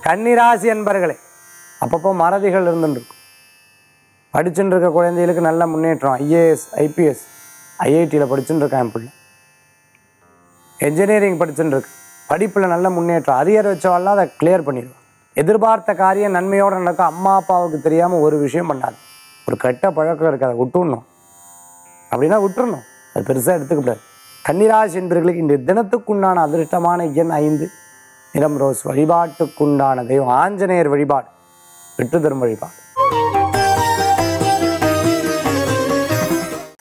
கன்னிராசி என்பர்களே அப்பப்போ மறதிகள் இருந்துட்டு இருக்கும் படிச்சுட்டு இருக்க குழந்தைகளுக்கு நல்ல முன்னேற்றம் ஐஏஎஸ் ஐபிஎஸ் ஐஐடியில் படிச்சுட்டு இருக்கான் என் பிள்ளை என்ஜினியரிங் படிச்சுட்டு இருக்கு படிப்பில் நல்ல முன்னேற்றம் அரியர் வச்சவாள்லாம் அதை கிளியர் பண்ணிடுவான் எதிர்பார்த்த காரியம் நன்மையோடு நடக்கும் அம்மா அப்பாவுக்கு தெரியாமல் ஒரு விஷயம் பண்ணாது ஒரு கெட்ட பழக்கம் இருக்குது அதை விட்டுடணும் அப்படின்னா விட்டுறணும் அது பெருசாக எடுத்துக்கூடாது கன்னிராசி என்பர்களுக்கு இந்த தினத்துக்குண்டான அதிர்ஷ்டமான எண் ஐந்து நிறம் ரோஸ் வழிபாட்டுக்குண்டான தெய்வம் ஆஞ்சநேயர் வழிபாடு வெற்றி தரும் வழிபாடு